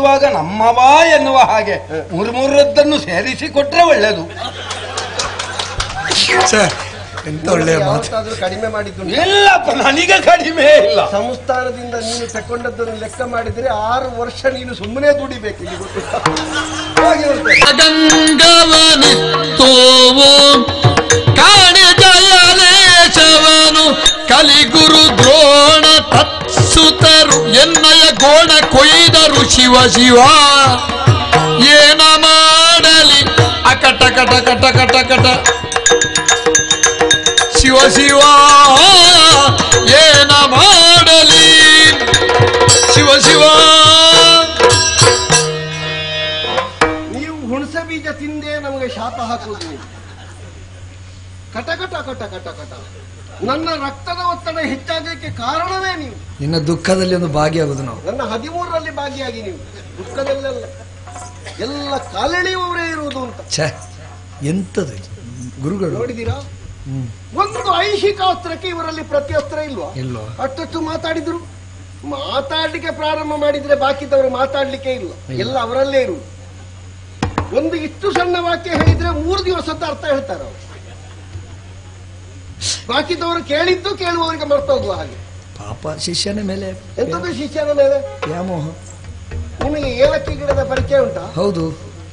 ಹೇಳುವಾಗ ನಮ್ಮವಾ ಎನ್ನುವ ಹಾಗೆ ಮೂರು ಮೂರದ್ದನ್ನು ಸೇರಿಸಿ ಕೊಟ್ರೆ ಒಳ್ಳೇದು ಛೆ, ಎಂತ ಒಳ್ಳೆಯ ಮಾತು ಯಾವತ್ತಾದ್ರೂ ಕಡಿಮೆ ಮಾಡಿದ್ದು ಉಂಟಾ? ಇಲ್ಲಪ್ಪ ನನಗೆ ಕಡಿಮೆ ಇಲ್ಲ ಸಂಸ್ಥಾನದಿಂದ ನೀನು ತಕೊಂಡದ್ದನ್ನು ಲೆಕ್ಕ ಮಾಡಿದ್ರೆ ಆರು ವರ್ಷ ನೀನು ಸುಮ್ಮನೆ ದುಡಿಬೇಕು ಇಲ್ಲಿ ಗೊತ್ತುಂಟಾ? ಹಾಗೆ ಇರ್ತದೆ. ಗಂಗವನಿತ್ತೋವು ಕಾಣಿದಯಲೇಶವನು ಕಲಿಗುರು ದ್ರೋಣ ತತ್ಸುತರು ಎನ್ನಯ ಗೋಣ ಕೊಯ್ದರು ಶಿವ ಶಿವ ಏನ ಮಾಡಲಿ ಅಕಟ ಕಟ ಕಟ ಕಟ ಕಟ ಶಿವ ಶಿವ ಏನ ಮಾಡಲಿ ಶಿವ ಶಿವ ನೀವು ಹುಣಸೆ ಬೀಜ ತಿಂದೇ ನಮಗೆ ಶಾಪ ಹಾಕುವುದು ನೀವು. ಕಟ ಕಟ ಕಟ ಕಟ ಕಟ ನನ್ನ ರಕ್ತದ ಒತ್ತಡ ಹೆಚ್ಚಾಗಲಿಕ್ಕೆ ಕಾರಣವೇ ನೀವು ನಿನ್ನ ದುಃಖದಲ್ಲಿ ಒಂದು ಭಾಗಿಯಾಗುದು ನಾವು ನನ್ನ ಹದಿಮೂರರಲ್ಲಿ ಭಾಗಿಯಾಗಿ ನೀವು ದುಃಖದಲ್ಲೆಲ್ಲ ಎಲ್ಲ ಕಾಲೆಳೆಯುವವರೇ ಇರುವುದು ಅಂತ ಛೇ ಎಂತದು ಇದು? ಗುರುಗಳು ನೋಡಿದ್ದೀರಾ ಹ್ಮ್ ಒಂದು ಐಹಿಕಾಸ್ತ್ರಕ್ಕೆ ಇವರಲ್ಲಿ ಪ್ರತ್ಯಸ್ತ್ರ ಇಲ್ವಾ ಇಲ್ವಾ ಅಷ್ಟೊತ್ತು ಮಾತಾಡಿದ್ರು ಮಾತಾಡ್ಲಿಕ್ಕೆ ಪ್ರಾರಂಭ ಮಾಡಿದ್ರೆ ಬಾಕಿದವರು ಮಾತಾಡ್ಲಿಕ್ಕೆ ಇಲ್ಲ ಎಲ್ಲ ಅವರಲ್ಲೇ ಇರುವುದು ಒಂದು ಇಷ್ಟು ಸಣ್ಣ ವಾಕ್ಯ ಹೇಳಿದ್ರೆ ಮೂರು ದಿವಸದ ಅರ್ಥ ಹೇಳ್ತಾರೆ ಅವರು ಬಾಕಿದವರು ಕೇಳಿದ್ದು ಕೇಳುವವರಿಗೆ ಮರ್ತೋಗುವ ಹಾಗೆ ಪಾಪ ಶಿಷ್ಯನ ಮೇಲೆ ಎಂತದ್ದು ಶಿಷ್ಯನ ಮೇಲೆ ವ್ಯಾಮೋಹ ನಿಮಗೆ ಏಲಕ್ಕಿ ಗಿಡದ ಪರಿಚಯ ಉಂಟಾ ಹೌದು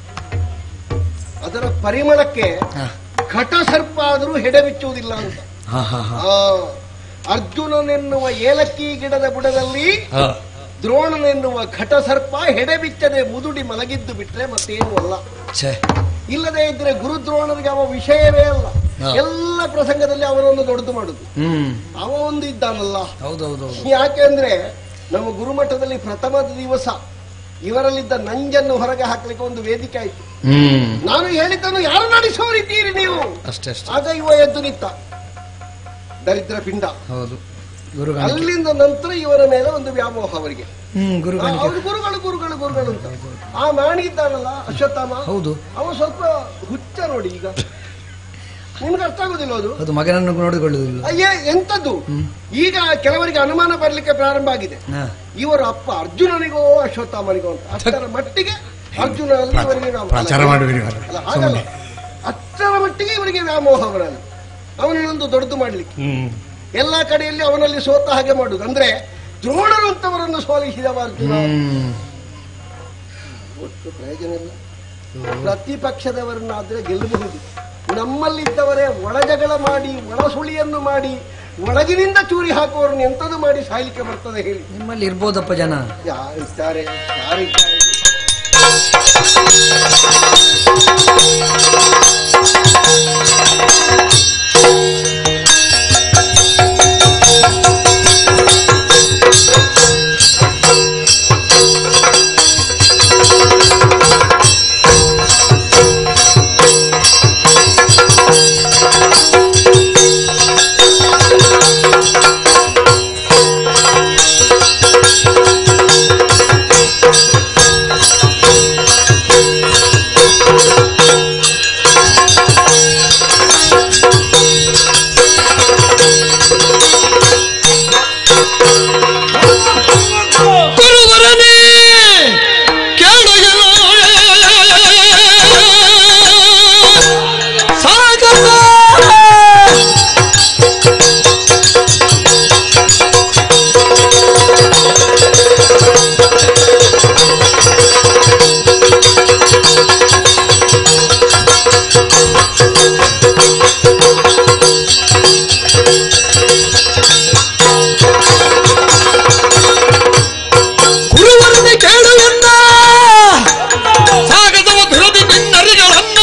ಅದರ ಪರಿಮಳಕ್ಕೆ ಹಾ. ಘಟ ಸರ್ಪ ಆದರೂ ಹೆಡೆ ಬಿಚ್ಚುವುದಿಲ್ಲ ಅಂತ ಹಾ ಹಾ ಹಾ ಆ, ಅರ್ಜುನನೆನ್ನುವ ಏಲಕ್ಕಿ ಗಿಡದ ಬುಡದಲ್ಲಿ ಹಾ. ದ್ರೋಣನೆನ್ನುವ ಘಟ ಸರ್ಪ ಹೆಡೆ ಬಿಚ್ಚದೆ ಮುದುಡಿ ಮಲಗಿದ್ದು ಬಿಟ್ರೆ ಮತ್ತೇನು ಅಲ್ಲ ಛೇ ಇಲ್ಲದೆ ಇದ್ರೆ ಗುರುದ್ರೋಣರಿಗೆ ಅವ ವಿಷಯವೇ ಅಲ್ಲ ಹಾ. ಎಲ್ಲ ಪ್ರಸಂಗದಲ್ಲಿ ಅವನನ್ನು ದೊಡ್ಡದು ಮಾಡುದು ಹ್ಮ್ ಅವ ಒಂದು ಇದ್ದಾನಲ್ಲ ಹೌದೌದೌದು ಯಾಕೆ ಅಂದ್ರೆ ನಮ್ಮ ಗುರುಮಠದಲ್ಲಿ ಪ್ರಥಮ ದಿವಸ ಇವರಲ್ಲಿದ್ದ ನಂಜನ್ನು ಹೊರಗೆ ಹಾಕ್ಲಿಕ್ಕೆ ಒಂದು ವೇದಿಕೆ ಆಯ್ತು ಹ್ಮ್ ನಾನು ಹೇಳಿದ್ದನ್ನು ಯಾರು ನಡೆಸೋರಿದ್ದೀರಿ ನೀವು ಅಷ್ಟೇ ಅಷ್ಟೇ ಆಗ ಇವ ಎದ್ದು ನಿಂತ ದರಿದ್ರ ಪಿಂಡ ಹೌದು ಗುರುಗಾಣಿಕೆ ಅಲ್ಲಿಂದ ನಂತರ ಇವರ ಮೇಲೆ ಒಂದು ವ್ಯಾಮೋಹ ಅವರಿಗೆ ಹ್ಮ್ ಆ, ಗುರುಗಾಣಿಕೆ ಅವ್ರು ಗುರುಗಳು ಗುರುಗಳು ಗುರುಗಳು ಅಂತ ಆ ಮಾಣಿ ಇದ್ದಾನಲ್ಲ ಅಶ್ವತ್ಥಾಮ ಹೌದು ಅವ ಸ್ವಲ್ಪ ಹುಚ್ಚ ನೋಡಿ ಈಗ ನಿಮ್ಗೆ ಅರ್ಥ ಆಗುದಿಲ್ಲ ಅದು ಅದು ಮಗನನ್ನು ನೋಡಿಕೊಳ್ಳುವುದಿಲ್ಲ ಅಯ್ಯೇ ಎಂತದ್ದು ಈಗ ಕೆಲವರಿಗೆ ಅನುಮಾನ ಬರ್ಲಿಕ್ಕೆ ಪ್ರಾರಂಭ ಆಗಿದೆ ಹಾ. ಇವರ ಅಪ್ಪ ಅರ್ಜುನನಿಗೋ ಅಶ್ವತ್ಥಾಮನಿಗೋ ಅಂತ ಅಷ್ಟರ ಮಟ್ಟಿಗೆ ಅರ್ಜುನ ಅಲ್ಲಿ ಇವರಿಗೆ ವ್ಯಾಮೋಹ. ಪ್ರಚಾರ ಮಾಡುವಿರಿ ಮಾರ್ರೆ. ಅಲ್ಲ, ಹಾಗಲ್ಲ ಅಷ್ಟರ ಮಟ್ಟಿಗೆ ಇವರಿಗೆ ವ್ಯಾಮೋಹ ಅವನಲ್ಲಿ ಅವನನ್ನೊಂದು ದೊಡ್ಡದು ಮಾಡ್ಲಿಕ್ಕೆ ಹ್ಮ್ ಎಲ್ಲಾ ಕಡೆಯಲ್ಲಿ ಅವನಲ್ಲಿ ಸೋತ ಹಾಗೆ ಮಾಡುದು ಅಂದ್ರೆ ದ್ರೋಣರಂತವರನ್ನು ಸೋಲಿಸಿದವ ಅರ್ಜುನ ಹ್ಮ್ ಒಟ್ಟು ಪ್ರಯೋಜನ ಇಲ್ಲ ಪ್ರತಿಪಕ್ಷದವರನ್ನಾದ್ರೆ ಗೆಲ್ಲಬಹುದು ನಮ್ಮಲ್ಲಿದ್ದವರೇ ಒಳಜಗಳ ಮಾಡಿ ಒಳ ಸುಳಿಯನ್ನು ಮಾಡಿ ಒಳಗಿನಿಂದ ಚೂರಿ ಹಾಕುವವರನ್ನು ಎಂತದು ಮಾಡಿ ಸಾಯ್ಲಿಕ್ಕೆ ಬರ್ತದೆ ಹೇಳಿ ನಿಮ್ಮಲ್ಲಿ ಇರ್ಬೋದಪ್ಪ ಜನ ಯಾರಿದ್ದಾರೆ ಯಾರಿದ್ದಾರೆ ಗುರುವರನೇ ಕೇಳಲು ಸಾಗರ ಗುರುವರನೇ ಕೇಳು ಎಂದ ಸಾಗದವ ದುರದಿ ನಿನ್ನರಿಗಳನ್ನ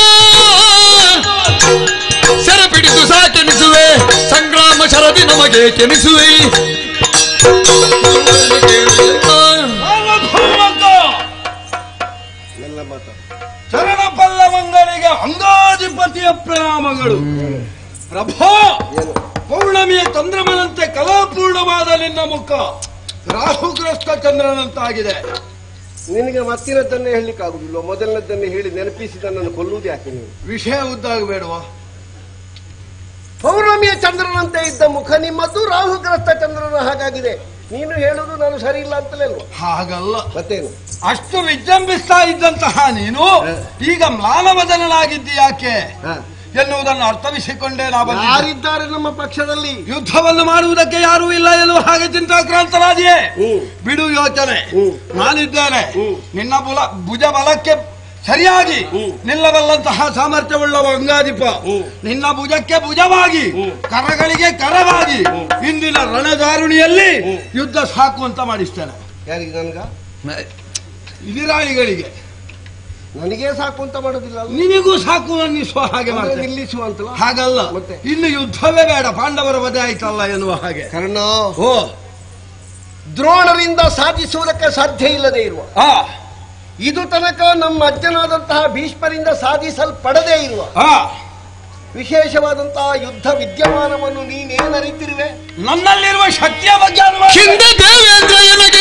ಸೆರೆ ಬಿಡಿದು ಸಾಕೆನಿಸುವೆ ಸಂಗ್ರಾಮ ಶರದಿ ನಮಗೆ ಕೆನಿಸುವೆ ಗುರುವರನೇ ಕೇಳು ಎಂದ ಸಾರ್ವಭೌಮಕ ಎಲ್ಲ ಮಾತಾಡ ಚರಣ ಪಲ್ಲವಂಗರಿಗೆ ಅಂಗಾಧಿಪತಿಯ ಪ್ರಣಾಮಗಳು ಪ್ರಭಾ ಏನು ಪೌರ್ಣಮಿಯ ಚಂದ್ರಮನಂತೆ ಕಲಾಪೂರ್ಣವಾದ ನಿನ್ನ ಮುಖ ರಾಹುಗ್ರಸ್ತ ಚಂದ್ರನಂತಾಗಿದೆ ನಿನಗೆ ಮತ್ತಿನದ್ದನ್ನೇ ಹೇಳಲಿಕ್ಕೆ ಆಗುದಿಲ್ಲ ಮೊದಲನೇದನ್ನೇ ಹೇಳಿ ನೆನಪಿಸಿ ನನ್ನನ್ನು ಕೊಲ್ಲುವುದು ಯಾಕೆ ನೀವು ವಿಷಯ ಉದ್ದಾಗಬೇಡವಾ ಪೌರ್ಣಮಿಯ ಚಂದ್ರನಂತೆ ಇದ್ದ ಮುಖ ನಿಮ್ಮದ್ದು ರಾಹುಗ್ರಸ್ತ ಚಂದ್ರನ ಹಾಗಾಗಿದೆ ನೀನು ಹೇಳುದು ನಾನು ಸರಿ ಇಲ್ಲ ಅಂತಲೇ ಅಲ್ವಾ ಹಾಗಲ್ಲ ಮತ್ತೇನು ಅಷ್ಟು ವಿಜೃಂಭಿಸ್ತಾ ಇದ್ದಂತಹ ನೀನು ಈಗ ಮ್ಲಾನವದನಾಗಿದ್ದಿ ಯಾಕೆ ಹ. ಎನ್ನುವುದನ್ನು ಅರ್ಥವಿಸಿಕೊಂಡೇ ನಾ ಬಂದಿದ್ದೆ ಯಾರಿದ್ದಾರೆ ನಮ್ಮ ಪಕ್ಷದಲ್ಲಿ ಯುದ್ಧವನ್ನು ಮಾಡುವುದಕ್ಕೆ ಯಾರೂ ಇಲ್ಲ ಎನ್ನುವ ಹಾಗೆ ಚಿಂತಾಕ್ರಾಂತರಾದಿಯೇ ಹ್ಮ್. ಬಿಡು ಯೋಚನೆ ಹ್ಮ್. ನಾನಿದ್ದೇನೆ ಹ್ಮ್. ನಿನ್ನ ಬುಲ ಭುಜ ಬಲಕ್ಕೆ ಸರಿಯಾಗಿ ಹ್ಮ್. ನಿಲ್ಲಬಲ್ಲಂತಹ ಸಾಮರ್ಥ್ಯವುಳ್ಳ ಗಂಗಾಧಿಪ ಹ್ಮ್. ನಿನ್ನ ಭುಜಕ್ಕೆ ಭುಜವಾಗಿ ಹ್ಮ್. ಕರಗಳಿಗೆ ಕರವಾಗಿ ಹ್ಮ್. ಇಂದಿನ ರಣದಾರುಣಿಯಲ್ಲಿ ಹ್ಮ್. ಯುದ್ಧ ಸಾಕು ಅಂತ ಮಾಡಿಸ್ತೇನೆ ಯಾರಿಗೆ ನನ್ಗ ಇದಿರಾಳಿಗಳಿಗೆ ನನಗೆ ಸಾಕು ಅಂತ ಮಾಡೋದಿಲ್ಲ ಅಲ್ವ? ನಿನಗೂ ಸಾಕು ಅನ್ನಿಸುವ ಹಾಗೆ ಅಂದ್ರೆ ಮಾಡ್ತೇನೆ ನಿಲ್ಲಿಸುವಂತಲ್ಲ ಹಾಗಲ್ಲ ಮತ್ತೆ? ಇನ್ನು ಯುದ್ಧವೇ ಬೇಡ ಪಾಂಡವರ ವಧೆ ಆಯ್ತಲ್ಲ ಎನ್ನುವ ಹಾಗೆ ಕರ್ಣ ಓ ದ್ರೋಣರಿಂದ ಸಾಧಿಸುವುದಕ್ಕೆ ಸಾಧ್ಯ ಇಲ್ಲದೆ ಇರುವ ಆ ಇದು ತನಕ ನಮ್ಮ ಅಜ್ಜನಾದಂತಹ ಭೀಷ್ಮರಿಂದ ಸಾಧಿಸಲ್ಪಡದೇ ಇರುವ ಆ ವಿಶೇಷವಾದಂತಹ ಯುದ್ಧ ವಿದ್ಯಮಾನವನ್ನು ನೀನೇನರಿತಿರುವೆ ನನ್ನಲ್ಲಿರುವ ಶಕ್ತಿಯ ಬಗ್ಗೆ ಅನುಮಾನ ಹಿಂದೆ ದೇವೇಂದ್ರ ಎನಗೆ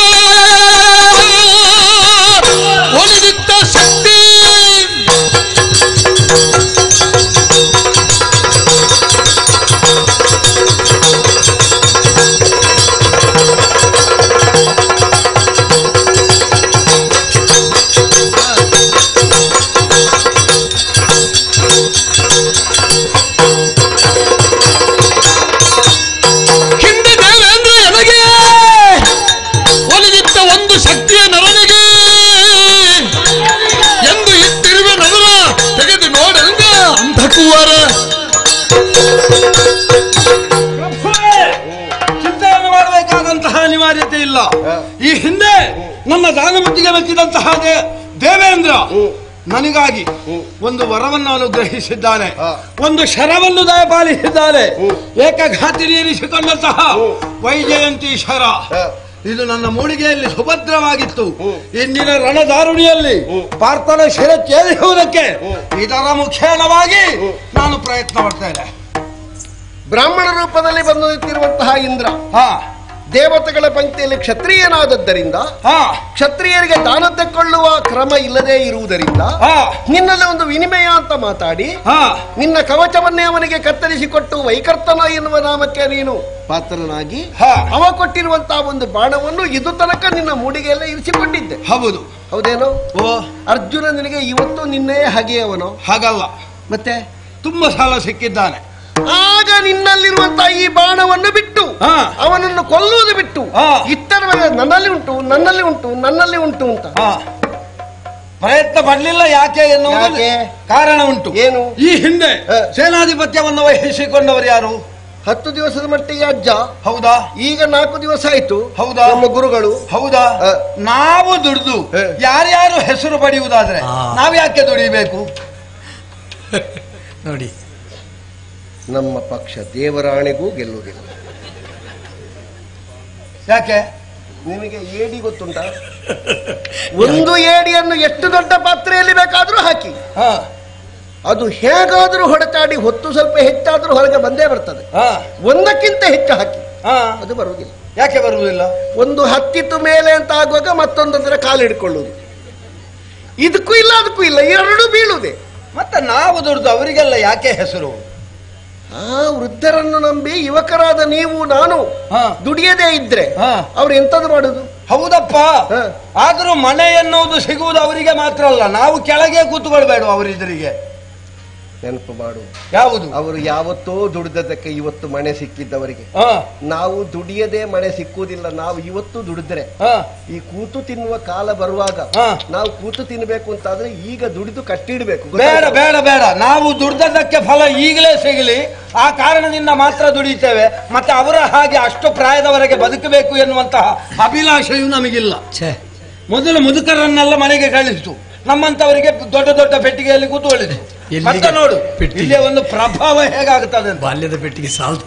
ಒಲಿದಿದ್ದ ಶಕ್ತಿ ಹಿಂದೆ ದೇವೇಂದ್ರ ಎನಗೆ ಒಲಿದಿದ್ದ ಒಂದು ಶಕ್ತಿಯ ನರನಿಗೆ ಎಂದು ಇಟ್ಟಿರುವೆ ನಗರ ತೆಗೆದು ನೋಡಂಗ ಅಂಧಕುವರ ಪ್ರಭುವೇ, ಚಿಂತೆಯನ್ನು ಮಾಡಬೇಕಾದಂತಹ ಅನಿವಾರ್ಯತೆ ಇಲ್ಲ ಈ ಹಿಂದೆ ನನ್ನ ದಾನಬುದ್ಧಿಗೆ ಮೆಚ್ಚಿದಂತಹ ದೇ- ದೇವೇಂದ್ರ ನನಗಾಗಿ ಒಂದು ವರವನ್ನು ಅನುಗ್ರಹಿಸಿದ್ದಾನೆ ಹಾ. ಒಂದು ಶರವನ್ನು ದಯಪಾಲಿಸಿದ್ದಾನೆ ಏಕಘಾತಿನಿ ಎನಿಸಿಕೊಂಡಂತಹ ವೈಜಯಂತಿ ಶರ ಹಾ. ಇದು ನನ್ನ ಮೂಡಿಗೆಯಲ್ಲಿ ಸುಭದ್ರವಾಗಿತ್ತು ಇಂದಿನ ರಣದಾರುಣಿಯಲ್ಲಿ ಪಾರ್ಥನ ಶಿರ ಛೇದಿಸುವುದಕ್ಕೆ ಇದರ ಮುಖೇಣವಾಗಿ ನಾನು ಪ್ರಯತ್ನ ಪಡ್ತೇನೆ ಬ್ರಾಹ್ಮಣ ರೂಪದಲ್ಲಿ ಬಂದು ನಿಂತಿರುವಂತಹ ಇಂದ್ರ ಹಾ ದೇವತೆಗಳ ಪಂಕ್ತಿಯಲ್ಲಿ ಕ್ಷತ್ರಿಯನಾದದ್ದರಿಂದ ಹಾ ಕ್ಷತ್ರಿಯರಿಗೆ ದಾನ ತೆಕ್ಕೊಳ್ಳುವ ಕ್ರಮ ಇಲ್ಲದೆ ಇರುವುದರಿಂದ ಹಾ ನಿನ್ನಲ್ಲಿ ಒಂದು ವಿನಿಮಯ ಅಂತ ಮಾತಾಡಿ ಹಾ ನಿನ್ನ ಕವಚವನ್ನೇ ಅವನಿಗೆ ಕತ್ತರಿಸಿಕೊಟ್ಟು ವೈಕರ್ತನ ಎನ್ನುವ ನಾಮಕ್ಕೆ ನೀನು ಪಾತ್ರನಾಗಿ ಹಾ. ಅವ ಕೊಟ್ಟಿರುವಂತಹ ಒಂದು ಬಾಣವನ್ನು ಇದು ತನಕ ನಿನ್ನ ಮೂಡಿಗೆಯಲ್ಲೇ ಇರಿಸಿಕೊಂಡಿದ್ದೆ ಹೌದು ಹೌದೇನೋ ಓ ಅರ್ಜುನ ನಿನಗೆ ಇವತ್ತು ನಿನ್ನೆ ಹಾಗೆಯವನು ಹಾಗಲ್ಲ ಮತ್ತೆ ತುಂಬಾ ಸಾಲ ಸಿಕ್ಕಿದ್ದಾನೆ ಆಗ ನಿನ್ನಲ್ಲಿರುವಂತಹ ಈ ಬಾಣವನ್ನು ಬಿಟ್ಟು ಹಾ. ಅವನನ್ನು ಕೊಲ್ಲುವುದು ಬಿಟ್ಟು ಹಾ. ಇತ್ತರ ನನ್ನಲ್ಲಿ ಉಂಟು ನನ್ನಲ್ಲಿ ಉಂಟು ನನ್ನಲ್ಲಿ ಉಂಟು ಅಂತ ಹಾ ಪ್ರಯತ್ನ ಪಡ್ಲಿಲ್ಲ ಯಾಕೆ ಎನ್ನುವುದು ಯಾಕೆ? ಕಾರಣ ಉಂಟು ಏನು? ಈ ಹಿಂದೆ ಹ. ಸೇನಾಧಿಪತ್ಯವನ್ನು ವಹಿಸಿಕೊಂಡವರು ಯಾರು ಹತ್ತು ದಿವಸದ ಮಟ್ಟಿಗೆ ಅಜ್ಜ ಹೌದಾ ಈಗ ನಾಲ್ಕು ದಿವಸ ಆಯ್ತು ಹೌದಾ? ನಮ್ಮ ಗುರುಗಳು ಹೌದಾ ಹ. ನಾವು ದುಡಿದು ಹ. ಯಾರ್ಯಾರು ಹೆಸರು ಪಡೆಯುವುದಾದ್ರೆ ಆ. ನಾವ್ ಯಾಕೆ ದುಡಿಬೇಕು ನೋಡಿ ನಮ್ಮ ಪಕ್ಷ ದೇವರಾಣೆಗೂ ಗೆಲ್ಲುವುದಿಲ್ಲ ಯಾಕೆ ನಿಮಗೆ ಏಡಿ ಗೊತ್ತುಂಟ ಒಂದು ಏಡಿಯನ್ನು ಎಷ್ಟು ದೊಡ್ಡ ಪಾತ್ರೆಯಲ್ಲಿ ಬೇಕಾದ್ರೂ ಹಾಕಿ ಹಾ ಅದು ಹೇಗಾದ್ರೂ ಹೊಡೆಚಾಡಿ ಹೊತ್ತು ಸ್ವಲ್ಪ ಹೆಚ್ಚಾದ್ರೂ ಹೊರಗೆ ಬಂದೇ ಬರ್ತದೆ ಹಾ ಒಂದಕ್ಕಿಂತ ಹೆಚ್ಚು ಹಾಕಿ ಹಾ ಅದು ಬರುವುದಿಲ್ಲ ಯಾಕೆ ಬರುವುದಿಲ್ಲ ಒಂದು ಹತ್ತಿತ್ತು ಮೇಲೆ ಅಂತ ಆಗುವಾಗ ಮತ್ತೊಂದರ ಕಾಲು ಹಿಡ್ಕೊಳ್ಳುವುದು ಇದಕ್ಕೂ ಇಲ್ಲ ಅದಕ್ಕೂ ಇಲ್ಲ ಎರಡು ಬೀಳುವುದೇ ಮತ್ತೆ ನಾವು ದುಡ್ದು ಅವರಿಗೆಲ್ಲ ಯಾಕೆ ಹೆಸರು ಆ ವೃದ್ಧರನ್ನು ನಂಬಿ ಯುವಕರಾದ ನೀವು ನಾನು ಹಾ ದುಡಿಯದೇ ಇದ್ರೆ ಹಾ. ಅವ್ರು ಎಂತದ್ದು ಮಾಡುದು ಹೌದಪ್ಪ ಹ. ಆದ್ರೂ ಮನೆ ಎನ್ನುವುದು ಸಿಗುವುದು ಅವರಿಗೆ ಮಾತ್ರ ಅಲ್ಲ ನಾವು ಕೆಳಗೆ ಕೂತ್ಕೊಳ್ಬೇಡ ಅವರಿದ್ದರಿಗೆ ನೆನಪು ಮಾಡು ಯಾವುದು ಅವರು ಯಾವತ್ತೋ ದುಡಿದದಕ್ಕೆ ಇವತ್ತು ಮನೆ ಸಿಕ್ಕಿದ್ದವರಿಗೆ ಹ ನಾವು ದುಡಿಯದೆ ಮನೆ ಸಿಕ್ಕುವುದಿಲ್ಲ ನಾವು ಇವತ್ತು ದುಡಿದ್ರೆ ಹ ಈ ಕೂತು ತಿನ್ನುವ ಕಾಲ ಬರುವಾಗ ಹಾ. ನಾವು ಕೂತು ತಿನ್ಬೇಕು ಅಂತಾದ್ರೆ ಈಗ ದುಡಿದು ಕಟ್ಟಿಡ್ಬೇಕು ಬೇಡ ಗೊತ್ತಾಯ್ತಾ? ಬೇಡ ಬೇಡ ನಾವು ದುಡ್ದದ್ದಕ್ಕೆ ಫಲ ಈಗಲೇ ಸಿಗಲಿ ಆ ಕಾರಣದಿಂದ ಮಾತ್ರ ದುಡಿತೇವೆ ಮತ್ತೆ ಅವರ ಹಾಗೆ ಅಷ್ಟು ಪ್ರಾಯದವರೆಗೆ ಬದುಕಬೇಕು ಎನ್ನುವಂತಹ ಅಭಿಲಾಷೆಯೂ ನಮಗಿಲ್ಲ ಛೇ ಮೊದಲು ಮುದುಕರನ್ನೆಲ್ಲ ಮನೆಗೆ ಕಳಿಸಿತು ನಮ್ಮಂತವರಿಗೆ ದೊಡ್ಡ ದೊಡ್ಡ ಪೆಟ್ಟಿಗೆಯಲ್ಲಿ ಕೂತ್ಕೊಳ್ಳಿತು ಎಲ್ಲಿಗೆ? ಮತ್ತೆ ನೋಡು ಪೆಟ್ಟಿಗೆ. ಇಲ್ಲಿಯ ಒಂದು ಪ್ರಭಾವ ಹೇಗಾಗುತ್ತದೆ ಅಂತ ಬಾಲ್ಯದ ಪೆಟ್ಟಿಗೆ ಸಾಲದು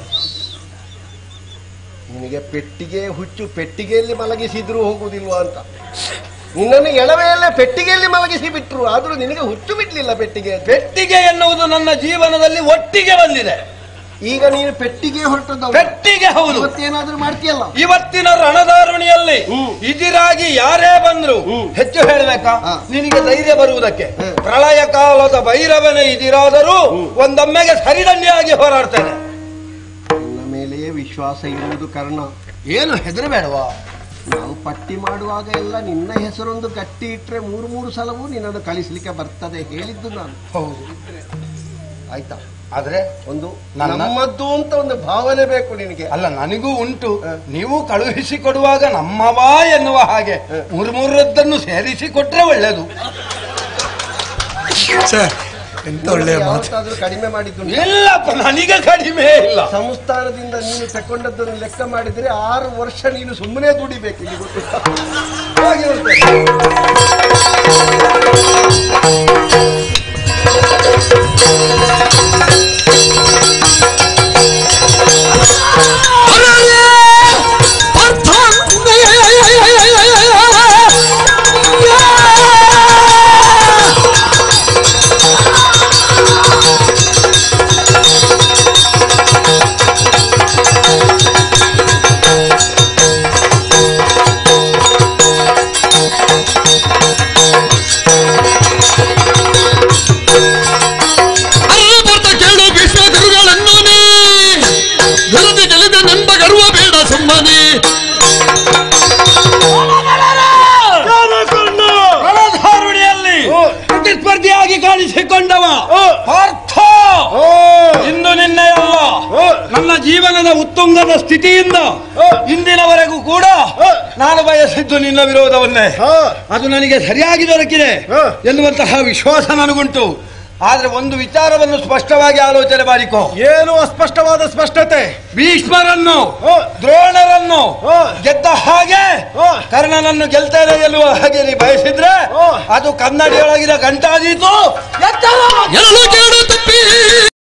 ನಿನಗೆ ಪೆಟ್ಟಿಗೆ ಹುಚ್ಚು ಪೆಟ್ಟಿಗೆಯಲ್ಲಿ ಮಲಗಿಸಿದ್ರು ಹೋಗುವುದಿಲ್ವಾ ಅಂತ ನಿನ್ನನ್ನು ಎಳವೆಯಲ್ಲೇ ಪೆಟ್ಟಿಗೆಯಲ್ಲಿ ಮಲಗಿಸಿ ಬಿಟ್ರು ಆದ್ರೂ ನಿನಗೆ ಹುಚ್ಚು ಬಿಡ್ಲಿಲ್ಲ ಪೆಟ್ಟಿಗೆ ಅಂತ. ಪೆಟ್ಟಿಗೆ ಎನ್ನುವುದು ನನ್ನ ಜೀವನದಲ್ಲಿ ಒಟ್ಟಿಗೆ ಬಂದಿದೆ ಈಗ ನೀನು ಪೆಟ್ಟಿಗೆ ಹೊರಟದ್ದು ಪೆಟ್ಟಿಗೆ ಹೌದು ಇವತ್ತೇನಾದ್ರೂ ಮಾಡ್ತೀಯಲ್ಲ ಇವತ್ತಿನ ರಣದಾರುಣಿಯಲ್ಲಿ ಹ್ಮ್. ಇದಿರಾಗಿ ಯಾರೇ ಬಂದ್ರು ಹ್ಮ್. ಹೆಚ್ಚು ಹೇಳಬೇಕಾ ಹಾ. ನಿನಗೆ ಧೈರ್ಯ ಬರುವುದಕ್ಕೆ ಹ್ಮ್. ಪ್ರಳಯ ಕಾಲದ ಭೈರವನೇ ಇದಿರಾದರೂ ಒಂದೊಮ್ಮೆಗೆ ಸರಿದಂಡಿಯಾಗಿ ಹೋರಾಡ್ತೇನೆ ನನ್ನ ಮೇಲೆಯೇ ವಿಶ್ವಾಸ ಇರುವುದು ಕಾರಣ ಏನು ಹೆದರಬೇಡವಾ ನಾವು ಪಟ್ಟಿ ಮಾಡುವಾಗ ಎಲ್ಲ ನಿನ್ನ ಹೆಸರೊಂದು ಗಟ್ಟಿ ಇಟ್ರೆ ಮೂರು ಮೂರು ಸಲವೂ ನಿನ್ನನ್ನು ಕಳಿಸ್ಲಿಕ್ಕೆ ಬರ್ತದೆ ಹೇಳಿದ್ದು ನಾನು ಹೌದು ಆಯ್ತಾ ಆದ್ರೆ ಒಂದು ನನ್ನ- ನಮ್ಮದ್ದು ಅಂತ ಒಂದು ಭಾವನೆ ಬೇಕು ನಿನಗೆ ಅಲ್ಲ ನನಗೂ ಉಂಟು ನೀವು ಕಳುಹಿಸಿ ಕೊಡುವಾಗ ನಮ್ಮವಾ ಎನ್ನುವ ಹಾಗೆ ಮೂರು ಮೂರದ್ದನ್ನು ಸೇರಿಸಿ ಕೊಟ್ರೆ ಒಳ್ಳೇದು ಛೆ, ಎಂತ ಒಳ್ಳೆಯ ಮಾತು ಯಾವತ್ತಾದ್ರೂ ಕಡಿಮೆ ಮಾಡಿದ್ದು ಉಂಟಾ? ಇಲ್ಲಪ್ಪ ನನಗೆ ಕಡಿಮೆ ಇಲ್ಲ ಸಂಸ್ಥಾನದಿಂದ ನೀನು ತಕೊಂಡದ್ದನ್ನು ಲೆಕ್ಕ ಮಾಡಿದ್ರೆ ಆರು ವರ್ಷ ನೀನು ಸುಮ್ಮನೆ ದುಡಿಬೇಕು ಇಲ್ಲಿ ಗೊತ್ತುಂಟಾ? ಹಾಗೆ ಉಂಟು. ಅರ್ಭಟ ಕೇಳು ಭೀಷ್ಮ ಗುರುಗಳನ್ನು ನೀ ಗೆಲುದು ಗೆಲಿದ ನೆಂಬ ಗರ್ವ ಬೇಡ ಸುಮ್ಮನೆ ರಣಧಾರುಣಿಯಲ್ಲಿ ಪ್ರತಿಸ್ಪರ್ಧಿಯಾಗಿ ಕಾಣಿಸಿಕೊಂಡವ ಪಾರ್ಥ ಇಂದು ನಿನ್ನೆಯಲ್ಲ ನನ್ನ ಜೀವನದ ಉತ್ತುಂಗದ ಸ್ಥಿತಿಯಿಂದ ಇಂದಿನವರೆಗೂ ಕೂಡ ನಾನು ಬಯಸಿದ್ದು ನಿನ್ನ ವಿರೋಧವನ್ನೇ ಅದು ನನಗೆ ಸರಿಯಾಗಿ ದೊರಕಿದೆ ಎನ್ನುವಂತಹ ವಿಶ್ವಾಸ ನನಗುಂಟು ಆದ್ರೆ ಒಂದು ವಿಚಾರವನ್ನು ಸ್ಪಷ್ಟವಾಗಿ ಆಲೋಚನೆ ಮಾಡಿಕೋ ಏನು ಅಸ್ಪಷ್ಟವಾದ ಸ್ಪಷ್ಟತೆ ಭೀಷ್ಮರನ್ನು ದ್ರೋಣರನ್ನು ಗೆದ್ದ ಹಾಗೆ ಕರ್ಣನನ್ನು ಗೆಲ್ತೇನೆ ಎನ್ನುವ ಹಾಗೆ ನೀ ಬಯಸಿದ್ರೆ ಅದು ಕನ್ನಡಿಯೊಳಗಿನ ಗಂಟಾದೀತು ಎತ್ತರ ಎಲ್ಲೂ ಕೇಳು ತಪ್ಪಿ